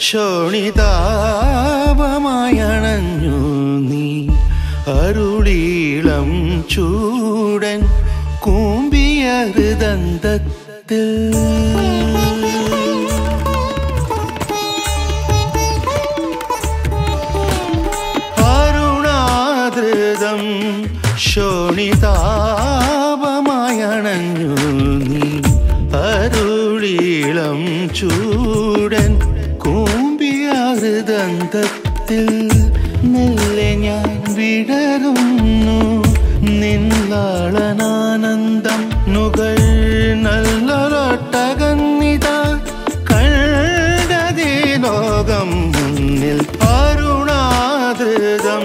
ശോണിതാപമായണഞ്ഞു നീ അരുളീളം ചൂടൻ കൂമ്പിയ ഹൃദന്തത്തിൽ അരുണാദൃതം ശോണിതാപമായണഞ്ഞു നീ അരുളീളം ചൂടൻ കൂമ്പിയ ഹൃദന്തത്തിൽ മെല്ലെ ഞാൻ വിടരുന്നു നിന്നാളനാനന്ദം നുകൾ നല്ലൊരൊട്ടകന്നിത കണ്ടതേ ലോകം മുന്നിൽ അരുണാദൃതം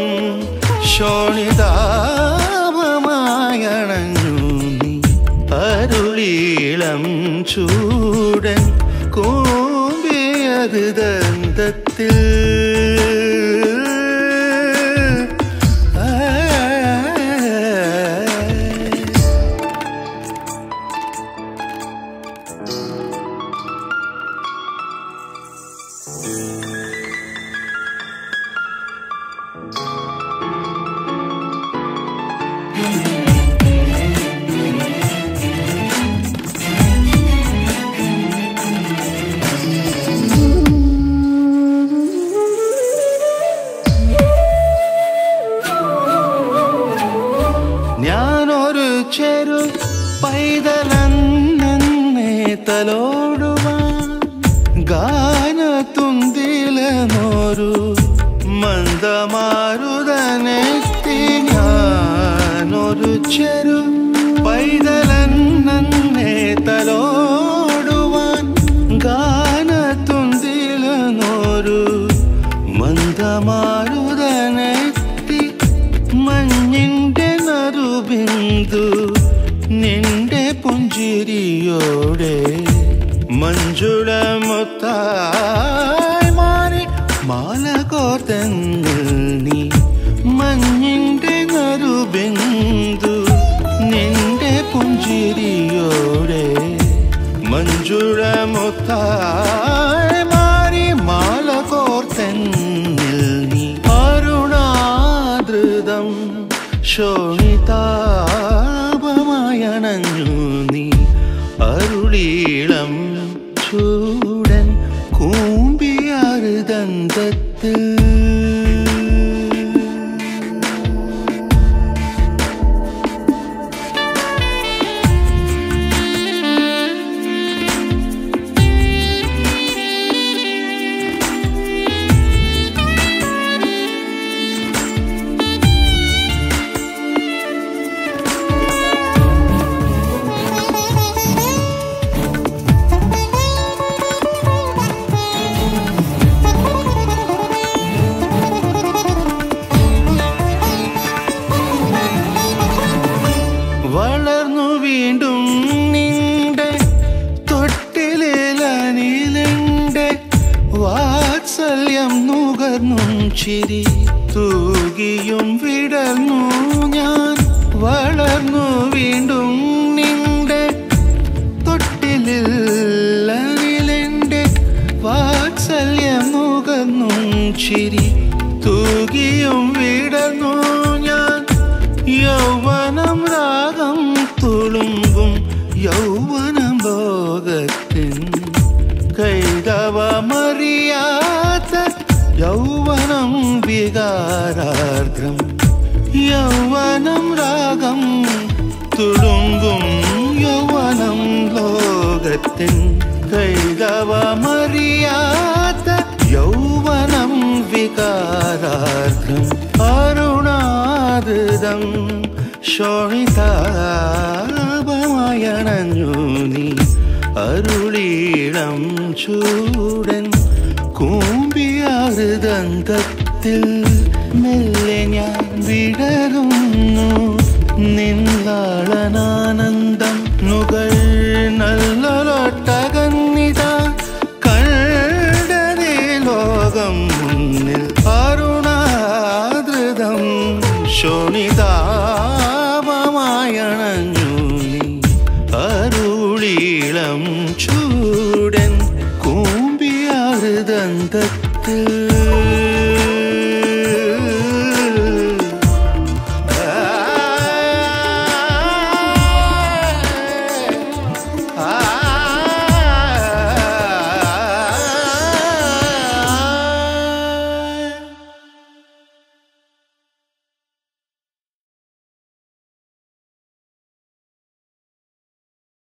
ശോണിതാപമായണഞ്ഞു നീ അരുളീളം ചൂടൻ കൂമ്പിയത് ദന്തത്തിൽ ഞാനൊരു ചെറു പൈതലെന്നെ തലോടുവാൻ ഗാനത്തുന്തിലെന്നൊരു മന്ദമാരുതനെത്തി ഞാനൊരു ചെറു പൈതലെന്നെ തലോടുവാൻ ഗാനത്തുന്തിലെന്നൊരു മന്ദമാരുതനെത്തി മഞ്ഞിന്റെ നറുബിന്ദു നിന്റെ പുഞ്ചിരിയോടെ മഞ്ജുളമുത്തായി മാറി മാല കോർത്തെന്നിൽ നീ മഞ്ഞിന്റെ നറുബിന്ദു നിന്റെ പുഞ്ചിരിയോടെ മഞ്ജുളമുത്തായി മാറി മാല കോർത്തെന്നിൽ നീ അരുണാദൃതം ശോണിതാപമായണഞ്ഞു നീ അരുളീളം ചൂടൻ കൂമ്പിയാറുദന്തത്തിൽ വളർന്നു വീണ്ടും നിന്റെ തൊട്ടിലേലനിലിന്റെ വാത്സല്യം നുകർന്നും ചിരി തൂകിയും വിടർന്നു ഞാൻ വളർന്നു വീണ്ടും നിന്റെ തൊട്ടിലിന്റെ വാത്സല്യം നുകർന്നും ചിരി തൂകിയും വിടർന്നു ഞാൻ യൗവനം രാഗം തുളുമ്പും യൗവനം ലോകത്തിൻ കൈതവമറിയാത്ത യൗവനം വികാരാർദ്രം യൗവനം രാഗം തുളുമ്പും യൗവനം ലോകത്തിൻ കൈതവമറിയാത്ത യൗവനം വികാരാർദ്രം അരുണാദൃതം ശോണിതാപമായണഞ്ഞു നീ അരുളീളം ചൂടൻ കൂമ്പിയാറുദന്തത്തിൽ മെല്ലെ ഞാൻ വിടരുന്നു നിന്നാളനാനന്ദം നുകൾ നല്ലൊരൊട്ടകന്നിത കണ്ടതേ ലോകം മുന്നിൽ അരുണാദൃതം ശോണിതാപമായണഞ്ഞു നീ അരുളീളം ചൂടൻ കൂമ്പിയാറ് മൃദന്തത്തിൽ